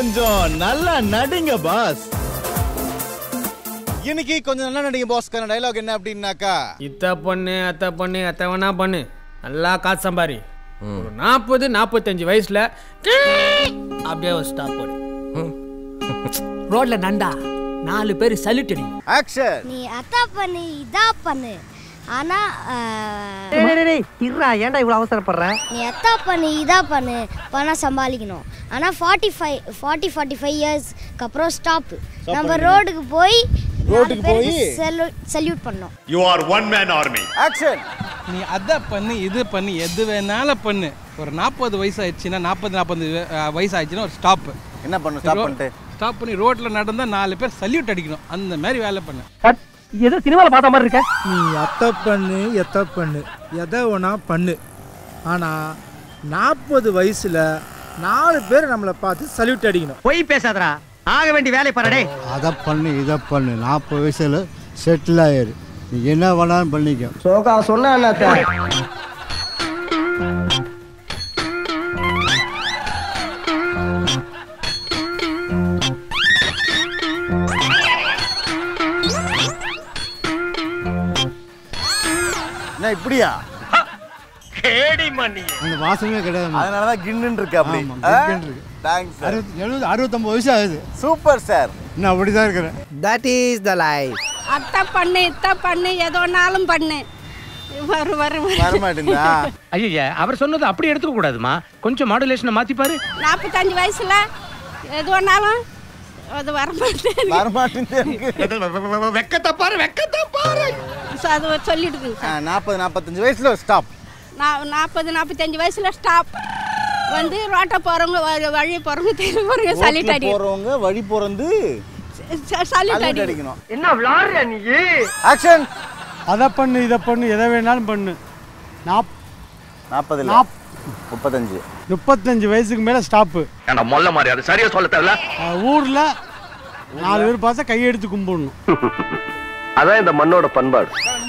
கொஞ்சம் நல்லா நடிங்க பாஸ் இன்னைக்கு கொஞ்சம் நல்லா நடிங்க பாஸ்க்கான டைலாக் என்ன அப்படின்னாக்கா இத்த பண்ணு அத்த பண்ணு அத்த வேணா பண்ணு நல்லா காசு சம்பாரி ஒரு நாற்பது நாற்பத்தஞ்சு வயசுல அப்படியே ஒரு ஸ்டாப் போடு ரோட்ல நண்டா நாலு பேர் சல்யூட் அடி ஆக்ஷன் நீ அத்தா பண்ணு இதா பண்ணு ஆனா ஆஹ், இருடா ஏன்டா இவ்வளவு அவசரப்படுற நீ அத்தா பண்ணு இதா பண்ணு பணம் சம்பாதிக்கணும் ஆனா forty five forty forty five இயர்ஸ்க்கு அப்புறம் ஸ்டாப் நம்ம ரோடுக்கு போய் ரோட்டுக்கு போய் சல்யூட் பண்ணோம் You are one man army. Action நீ அதை பண்ணு இது பண்ணு எது வேணாலும் பண்ணு ஒரு நாற்பது வயசு ஆயிடுச்சுன்னா நாற்பது நாற்பது வயசு ஆயிடுச்சுன்னா ஒரு ஸ்டாப் என்ன பண்ணு ஸ்டாப் பண்ணிட்டு ஸ்டாப் பண்ணி ரோட்டில் நடந்தா நாலு பேர் சல்யூட் அடிக்கணும் அந்த மாதிரி வேலை பண்ணு ஏதோ சினிமால பார்த்த மாதிரி இருக்க நீ அத்தை பண்ணு எத்த பண்ணு எதை வேணா பண்ணு ஆனால் நாற்பது வயசில் நாலு பேர் நம்மளை பார்த்து சல்யூட் அடிக்கணும் பொய் பேசாதடா ஆக வேண்டிய வேலை பாருடே அதை பண்ணு இதை பண்ணு நாற்பது வயசில் செட்டில் ஆயிரு நீ என்ன வேணாலும் பண்ணிக்க சோகா சொன்னா என்ன இப்படியா அந்த வாசமே கிடையாது அதனால தான் கின்னு இருக்கு அப்படி ஆமா, கின்னுன்னு இருக்கு. தேங்க்ஸ் சார் அறுபத்தி எழுபது அறுபத்தொம்பது வயசு ஆகுது சூப்பர் சார் நான் அப்படி தான் இருக்கிறேன் தட் இஸ் த லைஃப் அத்தை பண்ணு இத்த பண்ணு எதோனாலும் பண்ணு வரும் வரும் வரமாட்டீங்களா ஐயா அவர் சொன்னது அப்படி எடுத்துக்க கூடாதுமா கொஞ்சம் மாடுலேஷனை மாத்தி பாரு நாற்பத்தஞ்சு வயசுல எது வேணாலும் அது வரமாட்டேன் வரமாட்டேன்னு வெக்கத்தை பாரு வெக்கத்தை பாரு அது சொல்லிடுங்க சார் நாற்பது நாற்பத்தஞ்சு வயசுல ஸ்டாப் நான் நாற்பது நாற்பத்தஞ்சு வயசுல ஸ்டாப் வந்து ரோட்டை போறவங்க வ- வழி போறவங்க தெரு போறவங்க சல்யூட் அடி போறவங்க வழி போறது சல்யூட் salute அடி அடிக்கணும் என்ன விளாடுறியா நீ ஆக்ஷன் அதை பண்ணு இதை பண்ணு எதை வேணாலும் பண்ணு நாப் நாற்பதுல நாப் முப்பத்தஞ்சு முப்பத்தஞ்சு வயசுக்கு மேலே ஸ்டாப்பு ஏண்டா மொல்ல மாதிரி அது சரியா சொல்ல தேவையில்ல ஊரில் நாலு பேர் பார்த்தா கையெடுத்து கும்பிடணும் அதான் இந்த மண்ணோட பண்பாடு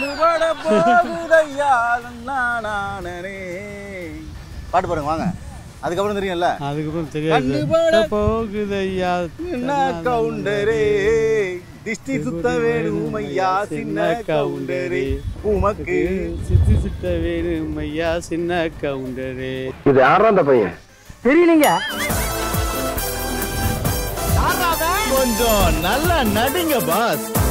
பாட்டு பாருங்க வாங்க அதுக்கப்புறம் தெரியும்ல அதுக்கப்புறம் கண்ணு தெரியாது பட போகுது ஐயா சின்ன கவுண்டரே திஷ்டி சுத்த வேணும் ஐயா சின்ன கவுண்டரே உமக்கு சித்தி சுத்த வேணும் ஐயா சின்ன கவுண்டரே இது யாரா அந்த பையன் தெரியலீங்க கொஞ்சம் நல்லா நடிங்க பாஸ்